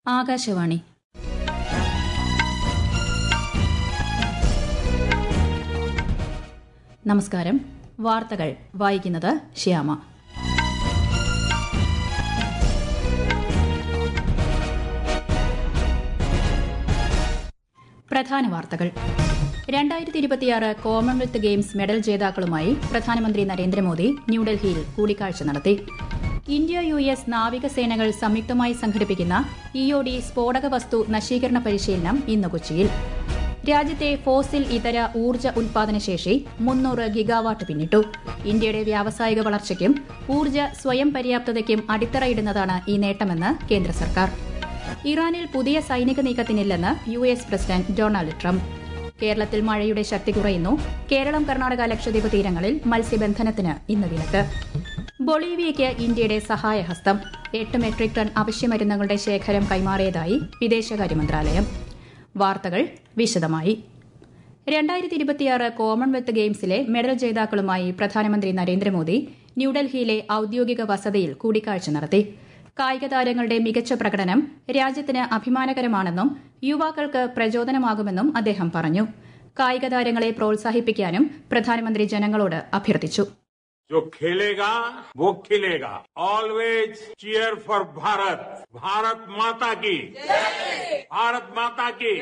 ആകാശവാണി നമസ്കാരം വാർത്തകൾ വായിക്കുന്നത് ശ്യാമ പ്രധാന വാർത്തകൾ രണ്ടായിരത്തി ഇരുപത്തിയാറ് കോമൺവെൽത്ത് ഗെയിംസ് മെഡൽ ജേതാക്കളുമായി പ്രധാനമന്ത്രി നരേന്ദ്രമോദി ന്യൂഡൽഹിയിൽ കൂടിക്കാഴ്ച നടത്തി ഇന്ത്യ യു എസ് നാവികസേനകൾ സംയുക്തമായി സംഘടിപ്പിക്കുന്ന ഇഒഡി സ്ഫോടക വസ്തു നശീകരണ പരിശീലനം ഇന്ന് കൊച്ചിയിൽ രാജ്യത്തെ ഫോസിൽ ഇതര ഊർജ്ജ ഉൽപാദനശേഷി മുന്നൂറ് ഗിഗാവാട്ട് പിന്നിട്ടു ഇന്ത്യയുടെ വ്യാവസായിക വളർച്ചയ്ക്കും ഊർജ്ജ സ്വയം പര്യാപ്തതയ്ക്കും അടിത്തറയിടുന്നതാണ് ഈ നേട്ടമെന്ന് കേന്ദ്ര സർക്കാർ ഇറാനിൽ പുതിയ സൈനിക നീക്കത്തിനില്ലെന്ന് U S president Donald Trump കേരളത്തിൽ മഴയുടെ ശക്തി കുറയുന്നു കേരളം കർണാടക ലക്ഷദ്വീപ് തീരങ്ങളിൽ മത്സ്യബന്ധനത്തിന് ഇന്ന് വിലക്ക് ബൊളീവിയയ്ക്ക് ഇന്ത്യയുടെ സഹായഹസ്തം എട്ട് മെട്രിക് ടൺ അവശ്യമരുന്നുകളുടെ ശേഖരം കൈമാറിയതായി വിദേശകാര്യ മന്ത്രാലയം വാർത്തകൾ വിശദമായി രണ്ടായിരത്തി ഇരുപത്തിയാറ് കോമൺവെൽത്ത് ഗെയിംസിലെ മെഡൽ ജേതാക്കളുമായി പ്രധാനമന്ത്രി നരേന്ദ്രമോദി ന്യൂഡൽഹിയിലെ ഔദ്യോഗിക വസതിയിൽ കൂടിക്കാഴ്ച നടത്തി കായിക താരങ്ങളുടെ മികച്ച പ്രകടനം രാജ്യത്തിന് അഭിമാനകരമാണെന്നും യുവാക്കൾക്ക് പ്രചോദനമാകുമെന്നും അദ്ദേഹം പറഞ്ഞു കായിക താരങ്ങളെ പ്രോത്സാഹിപ്പിക്കാനും പ്രധാനമന്ത്രി ജനങ്ങളോട് അഭ്യർത്ഥിച്ചു जो खेलेगा वो खिलेगा always cheer for Bharat Bharat माता की भारत माता की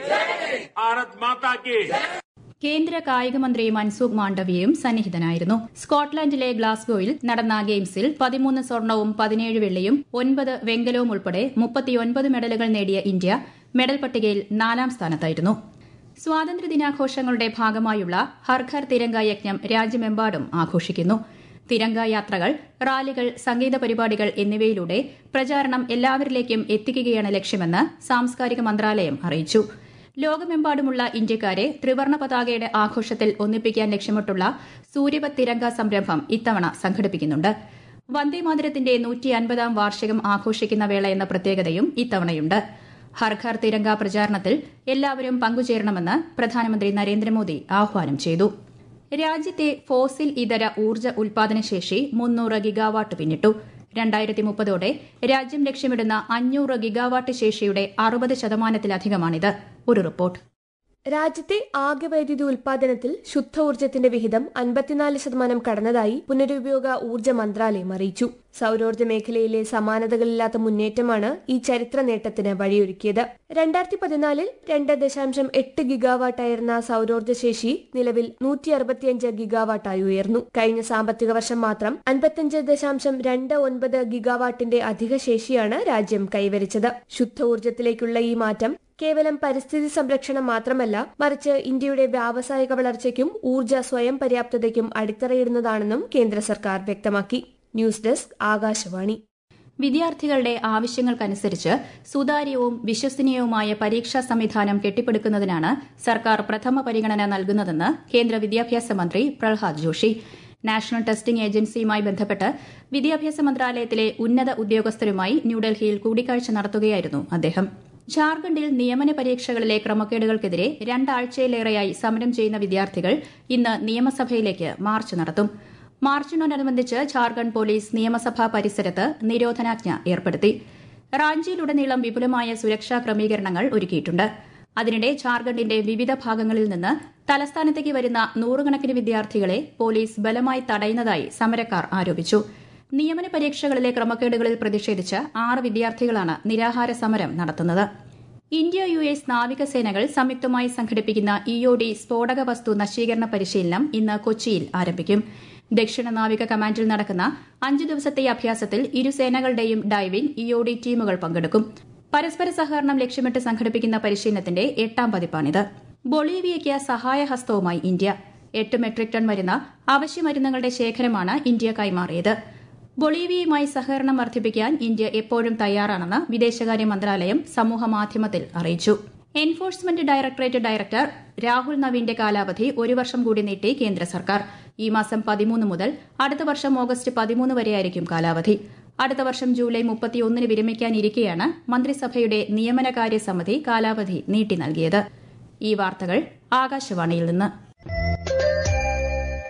भारत माता की കേന്ദ്ര കായിക മന്ത്രി മൻസൂഖ് മാണ്ഡവ്യയും സന്നിഹിതനായിരുന്നു സ്കോട്ട്ലൻഡിലെ ഗ്ലാസ്ഗോയിൽ നടന്ന ഗെയിംസിൽ പതിമൂന്ന് സ്വർണവും പതിനേഴ് വെള്ളിയും ഒൻപത് വെങ്കലവും ഉൾപ്പെടെ മുപ്പത്തിയൊൻപത് മെഡലുകൾ നേടിയ ഇന്ത്യ മെഡൽ പട്ടികയിൽ നാലാം സ്ഥാനത്തായിരുന്നു സ്വാതന്ത്ര്യദിനാഘോഷങ്ങളുടെ ഭാഗമായുള്ള ഹർ ഘർ തിരങ്ക യജ്ഞം രാജ്യമെമ്പാടും ആഘോഷിക്കുന്നു തിരങ്ക യാത്രകൾ റാലികൾ സംഗീത പരിപാടികൾ എന്നിവയിലൂടെ പ്രചാരണം എല്ലാവരിലേക്കും എത്തിക്കുകയാണ് ലക്ഷ്യമെന്ന് സാംസ്കാരിക മന്ത്രാലയം അറിയിച്ചു ലോകമെമ്പാടുമുള്ള ഇന്ത്യക്കാരെ ത്രിവർണ പതാകയുടെ ആഘോഷത്തിൽ ഒന്നിപ്പിക്കാൻ ലക്ഷ്യമിട്ടുള്ള സൂര്യപത് തിരങ്ക സംരംഭം ഇത്തവണ സംഘടിപ്പിക്കുന്നുണ്ട് വന്ദേമാതരത്തിന്റെ നൂറ്റി അൻപതാം വാർഷികം ആഘോഷിക്കുന്ന വേള എന്ന പ്രത്യേകതയും ഇത്തവണയുണ്ട് ഹർ ഘർ തിരങ്ക പ്രചാരണത്തിൽ എല്ലാവരും പങ്കുചേരണമെന്ന് പ്രധാനമന്ത്രി നരേന്ദ്രമോദി ആഹ്വാനം ചെയ്തു രാജ്യത്തെ ഫോസിൽ ഇതര ഊർജ്ജ ഉൽപാദനശേഷി മുന്നൂറ് ഗിഗാവാട്ട് പിന്നിട്ടു രണ്ടായിരത്തി മുപ്പതോടെ രാജ്യം ലക്ഷ്യമിടുന്ന അഞ്ഞൂറ് ഗിഗാവാട്ട് ശേഷിയുടെ അറുപത് ശതമാനത്തിലധികമാണിത് ഒരു റിപ്പോർട്ട് രാജ്യത്തെ ആകെ വൈദ്യുതി ഉൽപാദനത്തിൽ ശുദ്ധ ഊർജ്ജത്തിന്റെ വിഹിതം അൻപത്തിനാല് ശതമാനം കടന്നതായി പുനരുപയോഗ ഊർജ്ജ മന്ത്രാലയം അറിയിച്ചു സൌരോർജ്ജ മേഖലയിലെ സമാനതകളില്ലാത്ത മുന്നേറ്റമാണ് ഈ ചരിത്ര നേട്ടത്തിന് വഴിയൊരുക്കിയത് രണ്ടായിരത്തി പതിനാലിൽ രണ്ട് ദശാംശം എട്ട് ഗിഗാവാട്ടായിരുന്ന സൌരോർജ്ജ ശേഷി നിലവിൽ നൂറ്റി അറുപത്തിയഞ്ച് ഗിഗാവാട്ടായി ഉയർന്നു കഴിഞ്ഞ സാമ്പത്തിക വർഷം മാത്രം അൻപത്തിയഞ്ച് ദശാംശം രണ്ട് ഒൻപത് ഗിഗാവാട്ടിന്റെ അധിക ശേഷിയാണ് രാജ്യം കൈവരിച്ചത് ശുദ്ധ ഊർജ്ജത്തിലേക്കുള്ള ഈ മാറ്റം കേവലം പരിസ്ഥിതി സംരക്ഷണം മാത്രമല്ല മറിച്ച് ഇന്ത്യയുടെ വ്യാവസായിക വളർച്ചയ്ക്കും ഊർജ്ജ സ്വയം പര്യാപ്തതയ്ക്കും അടിത്തറയിടുന്നതാണെന്നും കേന്ദ്ര സർക്കാർ വ്യക്തമാക്കി ന്യൂസ് ഡെസ്ക് ആകാശവാണി വിദ്യാർത്ഥികളുടെ ആവശ്യങ്ങൾക്കനുസരിച്ച് സുതാര്യവും വിശ്വസനീയവുമായ പരീക്ഷാ സംവിധാനം കെട്ടിപ്പടുക്കുന്നതിനാണ് സർക്കാർ പ്രഥമ പരിഗണന നൽകുന്നതെന്ന് കേന്ദ്ര വിദ്യാഭ്യാസ മന്ത്രി പ്രഹ്ലാദ് ജോഷി നാഷണൽ ടെസ്റ്റിംഗ് ഏജൻസിയുമായി ബന്ധപ്പെട്ട് വിദ്യാഭ്യാസ മന്ത്രാലയത്തിലെ ഉന്നത ഉദ്യോഗസ്ഥരുമായി ന്യൂഡൽഹിയിൽ കൂടിക്കാഴ്ച നടത്തുകയായിരുന്നു അദ്ദേഹം ജാർഖണ്ഡിൽ നിയമന പരീക്ഷകളിലെ ക്രമക്കേടുകൾക്കെതിരെ രണ്ടാഴ്ചയിലേറെയായി സമരം ചെയ്യുന്ന വിദ്യാർത്ഥികൾ ഇന്ന് നിയമസഭയിലേക്ക് മാർച്ച് നടത്തും മാർച്ചിനോടനുബന്ധിച്ച് ജാർഖണ്ഡ് പോലീസ് നിയമസഭാ പരിസരത്ത് നിരോധനാജ്ഞ ഏർപ്പെടുത്തി റാഞ്ചിയിലുടനീളം വിപുലമായ സുരക്ഷാ ക്രമീകരണങ്ങൾ ഒരുക്കിയിട്ടുണ്ട് അതിനിടെ ജാർഖണ്ഡിന്റെ വിവിധ ഭാഗങ്ങളിൽ നിന്ന് തലസ്ഥാനത്തേക്ക് വരുന്ന നൂറുകണക്കിന് വിദ്യാർത്ഥികളെ പോലീസ് ബലമായി തടയുന്നതായി സമരക്കാർ ആരോപിച്ചു നിയമന പരീക്ഷകളിലെ ക്രമക്കേടുകളിൽ പ്രതിഷേധിച്ച് ആറ് വിദ്യാർത്ഥികളാണ് നിരാഹാര സമരം നടത്തുന്നത് ഇന്ത്യ യു എസ് നാവികസേനകൾ സംയുക്തമായി സംഘടിപ്പിക്കുന്ന ഇഒഡി സ്ഫോടക വസ്തു നശീകരണ പരിശീലനം ഇന്ന് കൊച്ചിയിൽ ആരംഭിക്കും ദക്ഷിണ നാവിക കമാൻഡിൽ നടക്കുന്ന അഞ്ചു ദിവസത്തെ അഭ്യാസത്തിൽ ഇരു സേനകളുടെയും ഡൈവിംഗ് ഇഒഡി ടീമുകൾ പങ്കെടുക്കും പരസ്പര സഹകരണം ലക്ഷ്യമിട്ട് സംഘടിപ്പിക്കുന്ന പരിശീലനത്തിന്റെ എട്ടാം പതിപ്പാണിത് ബൊളീവിയയ്ക്ക് സഹായഹസ്തവുമായി ഇന്ത്യ എട്ട് മെട്രിക് ടൺ വരുന്ന അവശ്യമരുന്നുകളുടെ ശേഖരമാണ് ഇന്ത്യ കൈമാറിയത് ബൊളീവിയയുമായി സഹകരണം വർദ്ധിപ്പിക്കാൻ ഇന്ത്യ എപ്പോഴും തയ്യാറാണെന്ന് വിദേശകാര്യ മന്ത്രാലയം സമൂഹമാധ്യമത്തിൽ അറിയിച്ചു എൻഫോഴ്സ്മെന്റ് ഡയറക്ടറേറ്റ് ഡയറക്ടർ രാഹുൽ നവീന്റെ കാലാവധി ഒരു വർഷം കൂടി നീട്ടി കേന്ദ്ര സർക്കാർ ഈ മാസം പതിമൂന്ന് മുതൽ അടുത്ത വർഷം ഓഗസ്റ്റ് പതിമൂന്ന് വരെയായിരിക്കും കാലാവധി അടുത്ത വർഷം ജൂലൈ മുപ്പത്തിയൊന്നിന് വിരമിക്കാനിരിക്കെയാണ് മന്ത്രിസഭയുടെ നിയമനകാര്യ സമിതി കാലാവധി നീട്ടി നൽകിയത് ഈ വാർത്തകൾ ആകാശവാണിയിൽ നിന്ന്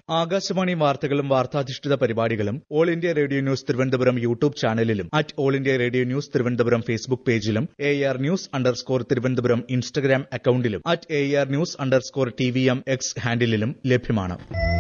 ആകാശവാണി വാർത്തകളും വാർത്താധിഷ്ഠിത പരിപാടികളും all India radio news Thiruvananthapuram YouTube ചാനലിലും at all India radio news Thiruvananthapuram Facebook പേജിലും A R news underscore Thiruvananthapuram Instagram അക്കൌണ്ടിലും at A R news underscore T V M X ഹാൻഡിലും ലഭ്യമാണ്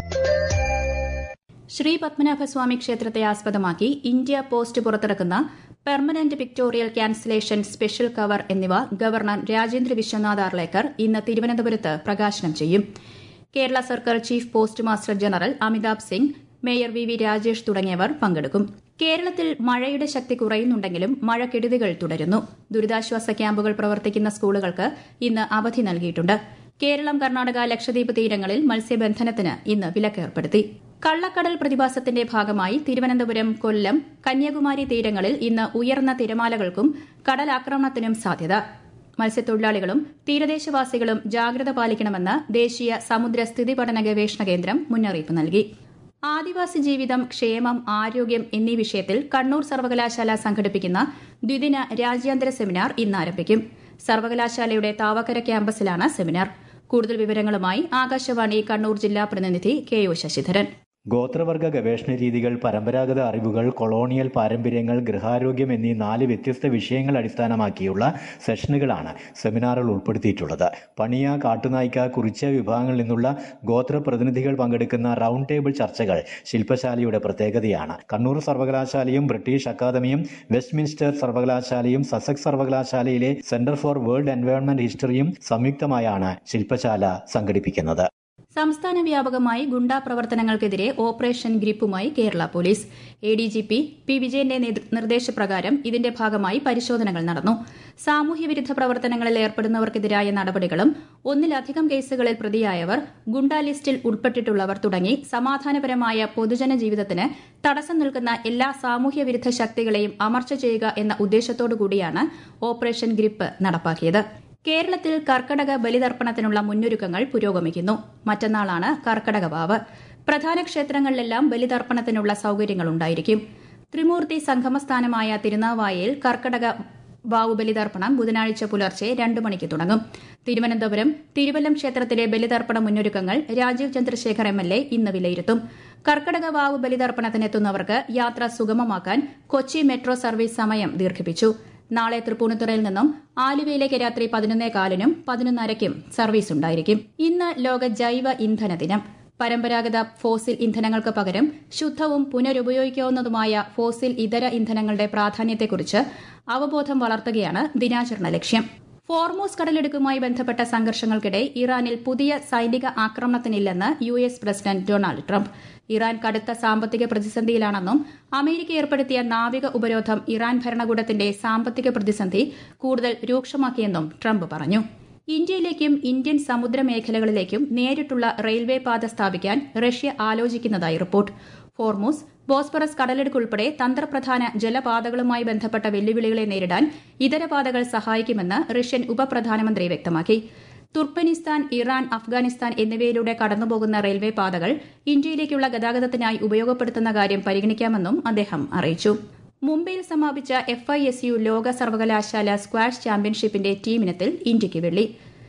ശ്രീ പത്മനാഭസ്വാമി ക്ഷേത്രത്തെ ആസ്പദമാക്കി ഇന്ത്യ പോസ്റ്റ് പുറത്തിറക്കുന്ന permanent pictorial cancellation special cover എന്നിവ governor Rajendra Vishwanath Arlekar ഇന്ന് തിരുവനന്തപുരത്ത് പ്രകാശനം ചെയ്യും കേരള സർക്കാർ chief post master general Amitabh Singh mayor V V Rajesh തുടങ്ങിയവർ പങ്കെടുക്കും കേരളത്തിൽ മഴയുടെ ശക്തി കുറയുന്നുണ്ടെങ്കിലും മഴക്കെടുതികൾ തുടരുന്നു ദുരിതാശ്വാസ ക്യാമ്പുകൾ പ്രവർത്തിക്കുന്ന സ്കൂളുകൾക്ക് ഇന്ന് അവധി നൽകിയിട്ടുണ്ട് കേരളം കർണാടക ലക്ഷദ്വീപ് തീരങ്ങളിൽ മത്സ്യബന്ധനത്തിന് ഇന്ന് വിലക്കേർപ്പെടുത്തി കള്ളക്കടൽ പ്രതിഭാസത്തിന്റെ ഭാഗമായി തിരുവനന്തപുരം കൊല്ലം കന്യാകുമാരി തീരങ്ങളിൽ ഇന്ന് ഉയർന്ന തിരമാലകൾക്കും കടലാക്രമണത്തിനും സാധ്യത മത്സ്യത്തൊഴിലാളികളും തീരദേശവാസികളും ജാഗ്രത പാലിക്കണമെന്ന് ദേശീയ സമുദ്ര സ്ഥിതി പഠന ഗവേഷണ കേന്ദ്രം മുന്നറിയിപ്പ് നൽകി ആദിവാസി ജീവിതം ക്ഷേമം ആരോഗ്യം എന്നീ വിഷയത്തിൽ കണ്ണൂർ സർവകലാശാല സംഘടിപ്പിക്കുന്ന ദ്വിദിന രാജ്യാന്തര സെമിനാർ ഇന്ന് ആരംഭിക്കും സർവകലാശാലയുടെ താവക്കര ക്യാമ്പസിലാണ് സെമിനാർ കൂടുതൽ വിവരങ്ങളുമായി ആകാശവാണി കണ്ണൂർ ജില്ലാ പ്രതിനിധി കെ ഒ ശശിധരൻ ഗോത്രവർഗ ഗവേഷണ രീതികൾ പരമ്പരാഗത അറിവുകൾ കൊളോണിയൽ പാരമ്പര്യങ്ങൾ ഗൃഹാരോഗ്യം എന്നീ നാല് വ്യത്യസ്ത വിഷയങ്ങൾ അടിസ്ഥാനമാക്കിയുള്ള സെഷനുകളാണ് സെമിനാറിൽ ഉൾപ്പെടുത്തിയിട്ടുള്ളത് പണിയ കാട്ടുനായ്ക്ക കുറിച്ച വിഭാഗങ്ങളിൽ നിന്നുള്ള ഗോത്ര പ്രതിനിധികൾ പങ്കെടുക്കുന്ന റൗണ്ട് ടേബിൾ ചർച്ചകൾ ശില്പശാലയുടെ പ്രത്യേകതയാണ് കണ്ണൂർ സർവകലാശാലയും ബ്രിട്ടീഷ് അക്കാദമിയും വെസ്റ്റ്മിൻസ്റ്റർ സർവകലാശാലയും സസെക്സ് സർവകലാശാലയിലെ സെന്റർ ഫോർ വേൾഡ് എൻവയോൺമെന്റ് ഹിസ്റ്ററിയും സംയുക്തമായാണ് ശില്പശാല സംഘടിപ്പിക്കുന്നത് സംസ്ഥാന വ്യാപകമായി ഗുണ്ടാ പ്രവർത്തനങ്ങൾക്കെതിരെ ഓപ്പറേഷൻ ഗ്രിപ്പുമായി Kerala police A D G P P വിജയന്റെ നിർദ്ദേശപ്രകാരം ഇതിന്റെ ഭാഗമായി പരിശോധനകൾ നടന്നു സാമൂഹ്യവിരുദ്ധ പ്രവർത്തനങ്ങളിൽ ഏർപ്പെടുന്നവർക്കെതിരായ നടപടികളും ഒന്നിലധികം കേസുകളിൽ പ്രതിയായവർ ഗുണ്ടാ ലിസ്റ്റിൽ ഉൾപ്പെട്ടിട്ടുള്ളവർ തുടങ്ങി സമാധാനപരമായ പൊതുജന ജീവിതത്തിന് തടസ്സം നിൽക്കുന്ന എല്ലാ സാമൂഹ്യവിരുദ്ധ ശക്തികളെയും അമർച്ച ചെയ്യുക എന്ന ഉദ്ദേശത്തോടുകൂടിയാണ് ഓപ്പറേഷൻ ഗ്രിപ്പ് നടപ്പാക്കിയത് കേരളത്തിൽ കർക്കടക ബലിതർപ്പണത്തിനുള്ള മുന്നൊരുക്കങ്ങൾ പുരോഗമിക്കുന്നു മറ്റന്നാളാണ് കർക്കടക വാവ് പ്രധാന ക്ഷേത്രങ്ങളിലെല്ലാം ബലിതർപ്പണത്തിനുള്ള സൌകര്യങ്ങൾ ഉണ്ടായിരിക്കും ത്രിമൂർത്തി സംഗമസ്ഥാനമായ തിരുനാവായയിൽ കർക്കടക വാവു ബലിതർപ്പണം ബുധനാഴ്ച പുലർച്ചെ രണ്ടു മണിക്ക് തുടങ്ങും തിരുവനന്തപുരം തിരുവല്ലം ക്ഷേത്രത്തിലെ ബലിതർപ്പണ മുന്നൊരുക്കങ്ങൾ Rajeev Chandrasekhar M L A ഇന്ന് വിലയിരുത്തും കർക്കടക വാവു ബലിതർപ്പണത്തിനെത്തുന്നവർക്ക് യാത്ര സുഗമമാക്കാൻ കൊച്ചി മെട്രോ സർവീസ് സമയം ദീർഘിപ്പിച്ചു നാളെ തൃപ്പൂണിത്തുറയിൽ നിന്നും ആലുവയിലേക്ക് രാത്രി പതിനൊന്നേ കാലിനും പതിനൊന്നരയ്ക്കും സർവീസ് ഉണ്ടായിരിക്കും ഇന്ന് ലോക ജൈവ ഇന്ധന ദിനം പരമ്പരാഗത ഫോസിൽ ഇന്ധനങ്ങൾക്ക് പകരം ശുദ്ധവും പുനരുപയോഗിക്കാവുന്നതുമായ ഫോസിൽ ഇതര ഇന്ധനങ്ങളുടെ പ്രാധാന്യത്തെക്കുറിച്ച് അവബോധം വളർത്തുകയാണ് ദിനാചരണ ലക്ഷ്യം ഫോർമോസ് കടലെടുക്കുമായി ബന്ധപ്പെട്ട സംഘർഷങ്ങൾക്കിടെ ഇറാനിൽ പുതിയ സൈനിക ആക്രമണത്തിനില്ലെന്ന് U S president Donald Trump Iran കടുത്ത സാമ്പത്തിക പ്രതിസന്ധിയിലാണെന്നും അമേരിക്ക ഏർപ്പെടുത്തിയ നാവിക ഉപരോധം ഇറാൻ ഭരണകൂടത്തിന്റെ സാമ്പത്തിക പ്രതിസന്ധി കൂടുതൽ രൂക്ഷമാക്കിയെന്നും ട്രംപ് പറഞ്ഞു ഇന്ത്യയിലേക്കും ഇന്ത്യൻ സമുദ്ര മേഖലകളിലേക്കും നേരിട്ടുള്ള റെയിൽവേ പാത സ്ഥാപിക്കാൻ റഷ്യ ആലോചിക്കുന്നതായി റിപ്പോർട്ട് ഫോർമൂസ് ബോസ്പറസ് കടലെടുക്ക് ഉൾപ്പെടെ തന്ത്രപ്രധാന ജലപാതകളുമായി ബന്ധപ്പെട്ട വെല്ലുവിളികളെ നേരിടാൻ ഇതര പാതകൾ സഹായിക്കുമെന്ന് റഷ്യൻ ഉപപ്രധാനമന്ത്രി വ്യക്തമാക്കി തുർക്കനിസ്ഥാൻ ഇറാൻ അഫ്ഗാനിസ്ഥാൻ എന്നിവയിലൂടെ കടന്നുപോകുന്ന റെയിൽവേ പാതകൾ ഇന്ത്യയിലേക്കുള്ള ഗതാഗതത്തിനായി ഉപയോഗപ്പെടുത്തുന്ന കാര്യം പരിഗണിക്കാമെന്നും അദ്ദേഹം അറിയിച്ചു മുംബൈയിൽ സമാപിച്ച എഫ് ഐ എസ് യു ലോക സർവകലാശാല സ്ക്വാഷ് ചാമ്പ്യൻഷിപ്പിന്റെ ടീമിനത്തിൽ ഇന്ത്യയ്ക്ക് വെള്ളി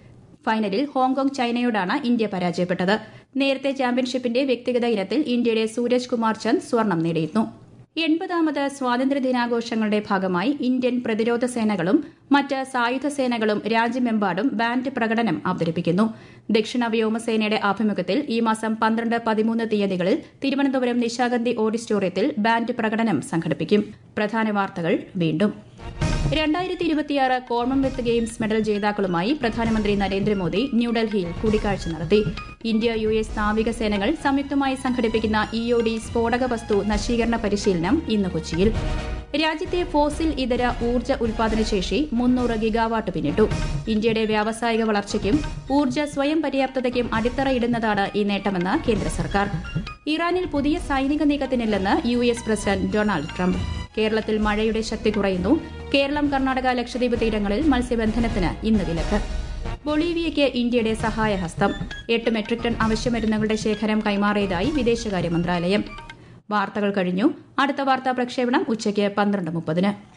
ഫൈനലിൽ ഹോങ്കോങ് ചൈനയോടാണ് ഇന്ത്യ പരാജയപ്പെട്ടത് നേരത്തെ ചാമ്പ്യൻഷിപ്പിന്റെ വ്യക്തിഗത ഇനത്തിൽ ഇന്ത്യയുടെ സൂരജ് കുമാർ ചന്ദ് സ്വർണം നേടിയിരുന്നു എൺപതാമത് സ്വാതന്ത്ര്യദിനാഘോഷങ്ങളുടെ ഭാഗമായി ഇന്ത്യൻ പ്രതിരോധ സേനകളും മറ്റ് സായുധ സേനകളും രാജ്യമെമ്പാടും ബാൻഡ് പ്രകടനം അവതരിപ്പിക്കുന്നു ദക്ഷിണ വ്യോമസേനയുടെ ആഭിമുഖ്യത്തിൽ ഈ മാസം പന്ത്രണ്ട് പതിമൂന്ന് തീയതികളിൽ തിരുവനന്തപുരം നിശാഗന്ധി ഓഡിറ്റോറിയത്തിൽ ബാൻഡ് പ്രകടനം സംഘടിപ്പിക്കും പ്രധാന വാർത്തകൾ വീണ്ടും രണ്ടായിരത്തി ഇരുപത്തിയാറ് കോമൺവെൽത്ത് ഗെയിംസ് മെഡൽ ജേതാക്കളുമായി പ്രധാനമന്ത്രി നരേന്ദ്രമോദി ന്യൂഡൽഹിയിൽ കൂടിക്കാഴ്ച നടത്തി ഇന്ത്യ യു എസ് നാവിക സേനകൾ സംയുക്തമായി സംഘടിപ്പിക്കുന്ന ഇ ഒ ഡി സ്ഫോടക വസ്തു നശീകരണ പരിശീലനം ഇന്ന് കൊച്ചിയിൽ രാജ്യത്തെ ഫോസിൽ ഇതര ഊർജ്ജ ഉൽപാദനശേഷി മുന്നൂറ് ഗിഗാവാട്ട് പിന്നിട്ടു ഇന്ത്യയുടെ വ്യാവസായിക വളർച്ചയ്ക്കും ഊർജ്ജ സ്വയം പര്യാപ്തതയ്ക്കും അടിത്തറയിടുന്നതാണ് ഈ നേട്ടമെന്ന് കേന്ദ്ര സർക്കാർ ഇറാനിൽ പുതിയ സൈനിക നീക്കത്തിനില്ലെന്ന് U S president Donald Trump കേരളത്തിൽ മഴയുടെ ശക്തി കുറയുന്നു കേരളം കർണാടക ലക്ഷദ്വീപ് തീരങ്ങളിൽ മത്സ്യബന്ധനത്തിന് ഇന്ന് വിലക്ക് ബൊളീവിയയ്ക്ക് ഇന്ത്യയുടെ സഹായഹസ്തം എട്ട് മെട്രിക് ടൺ അവശ്യമരുന്നുകളുടെ ശേഖരം കൈമാറിയതായി വിദേശകാര്യ മന്ത്രാലയം വാർത്തകൾ കഴിഞ്ഞു അടുത്ത വാർത്താ പ്രക്ഷേപണം ഉച്ചയ്ക്ക് പന്ത്രണ്ട് മുപ്പതിന്